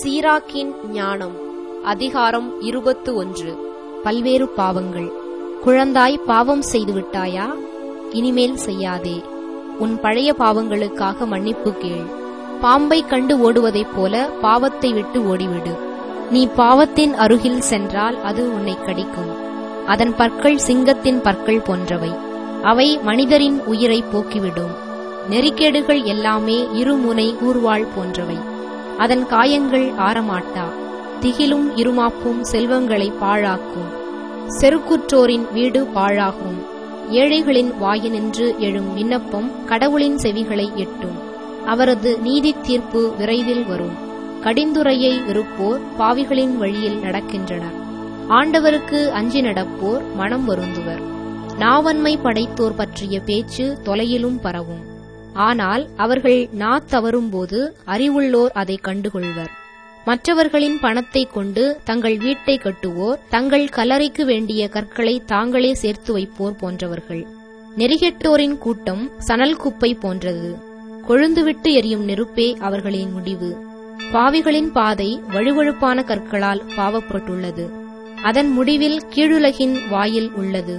சீராக்கின் ஞானம் அதிகாரம் இருபத்து ஒன்று பல்வேறு பாவங்கள் குழந்தாய் பாவம் செய்து விட்டாயா இனிமேல் செய்யாதே உன் பழைய பாவங்களுக்காக மன்னிப்பு கேள் பாம்பை கண்டு ஓடுவதைப் போல பாவத்தை விட்டு ஓடிவிடு நீ பாவத்தின் அருகில் சென்றால் அது உன்னை கடிக்கும் அதன் பற்கள் சிங்கத்தின் பற்கள் போன்றவை அவை மனிதரின் உயிரை போக்கிவிடும் நெறிக்கேடுகள் எல்லாமே இருமுனை ஊர்வாள் போன்றவை அதன் காயங்கள் ஆறமாட்டா திகிலும் இருமாப்பும் செல்வங்களை பாழாக்கும் செருக்குற்றோரின் வீடு பாழாகும் ஏழைகளின் வாயினின்று எழும் விண்ணப்பம் கடவுளின் செவிகளை எட்டும் அவரது நீதி தீர்ப்பு விரைவில் வரும் கடிந்துரையை விருப்போர் பாவிகளின் வழியில் நடக்கின்றனர் ஆண்டவருக்கு அஞ்சி நடப்போர் மனம் வருந்துவர் நாவன்மை படைத்தோர் பற்றிய பேச்சு தொலையிலும் பரவும் ஆனால் அவர்கள் நா தவறும்போது அறிவுள்ளோர் அதை கண்டுகொள்வர் மற்றவர்களின் பணத்தை கொண்டு தங்கள் வீட்டை கட்டுவோர் தங்கள் கல்லறைக்கு வேண்டிய கற்களை தாங்களே சேர்த்து வைப்போர் போன்றவர்கள் நெறிகெட்டோரின் கூட்டம் சணல் குப்பை போன்றது கொழுந்துவிட்டு எரியும் நெருப்பே அவர்களின் முடிவு பாவிகளின் பாதை வழுவழுப்பான கற்களால் பாவப்பட்டுள்ளது அதன் முடிவில் கீழுலகின் வாயில் உள்ளது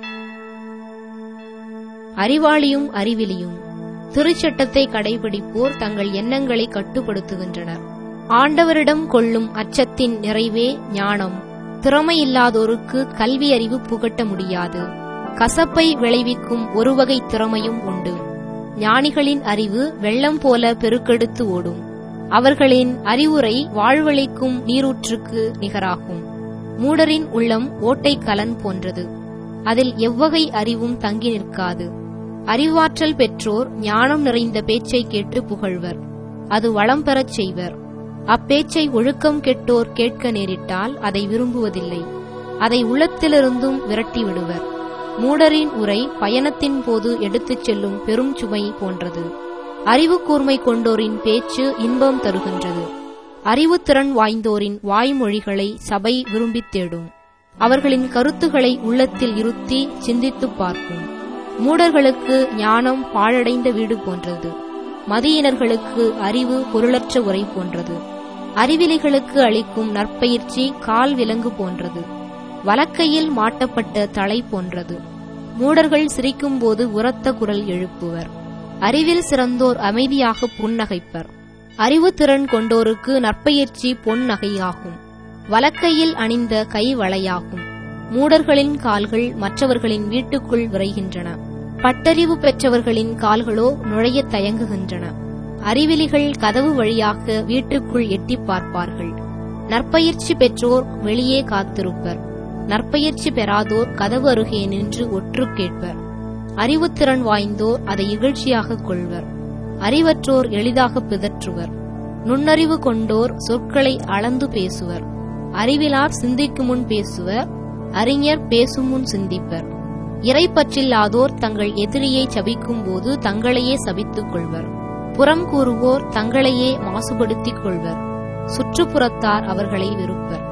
அறிவாளியும் அறிவிலியும் திருச்சட்டத்தை கடைபிடிப்போர் தங்கள் எண்ணங்களை கட்டுப்படுத்துகின்றனர் ஆண்டவரிடம் கொள்ளும் அச்சத்தின் நிறைவே ஞானம் திறமையில்லாதோருக்கு கல்வி அறிவு புகட்ட முடியாது கசப்பை விளைவிக்கும் ஒரு வகை திறமையும் உண்டு ஞானிகளின் அறிவு வெள்ளம் போல பெருக்கெடுத்து ஓடும் அவர்களின் அறிவுரை வாழ்வளிக்கும் நீரூற்றுக்கு நிகராகும் மூடரின் உள்ளம் ஓட்டை கலன் போன்றது அதில் எவ்வகை அறிவும் தங்கி நிற்காது அறிவாற்றல் பெற்றோர் ஞானம் நிறைந்த பேச்சை கேட்டு புகழ்வர் அது வளம் பெறச் செய்வர் அப்பேச்சை ஒழுக்கம் கெட்டோர் கேட்க நேரிட்டால் அதை விரும்புவதில்லை அதை உள்ளத்திலிருந்தும் விரட்டி விடுவர் மூடரின் உரை பயணத்தின் போது எடுத்துச் செல்லும் பெரும் சுமை போன்றது அறிவு கூர்மை கொண்டோரின் பேச்சு இன்பம் தருகின்றது அறிவுத்திறன் வாய்ந்தோரின் வாய்மொழிகளை சபை விரும்பித் தேடும் அவர்களின் கருத்துக்களை உள்ளத்தில் இருத்தி சிந்தித்துப் பார்க்கும் மூடர்களுக்கு ஞானம் பாழடைந்த வீடு போன்றது மதியினர்களுக்கு அறிவு பொருளற்ற உரை போன்றது அறிவிலிகளுக்கு அளிக்கும் நற்பயிற்சி கால் விலங்கு போன்றது வலக்கையில் மாட்டப்பட்ட தலை போன்றது மூடர்கள் சிரிக்கும்போது உரத்த குரல் எழுப்புவர் அறிவில் சிறந்தோர் அமைதியாக புன்னகைப்பர் அறிவுத்திறன் கொண்டோருக்கு நற்பயிற்சி பொன் நகையாகும் வலக்கையில் அணிந்த கை வளையாகும் மூடர்களின் கால்கள் மற்றவர்களின் வீட்டுக்குள் விரைகின்றன பட்டறிவு பெற்றவர்களின் கால்களோ நுழைய தயங்குகின்றன அறிவிலிகள் கதவு வழியாக வீட்டுக்குள் எட்டிப் பார்ப்பார்கள் நற்பயிற்சி பெற்றோர் வெளியே காத்திருப்பர் நற்பயிற்சி பெறாதோர் கதவு அருகே நின்று ஒற்று கேட்பர் அறிவுத்திறன் வாய்ந்தோர் அதை இகழ்ச்சியாக கொள்வர் அறிவற்றோர் எளிதாக பிதற்றுவர் நுண்ணறிவு கொண்டோர் சொற்களை அளந்து பேசுவர் அறிவிலார் சிந்திக்கும் முன் பேசுவர் அறிஞர் பேசும் முன் சிந்திப்பர் இறைப்பற்றில்லாதோர் தங்கள் எதிரியை சபிக்கும் போது தங்களையே சபித்துக் கொள்வர் புறம் கூறுவோர் தங்களையே மாசுபடுத்திக் கொள்வர் சுற்றுப்புறத்தார் அவர்களை வெறுப்பர்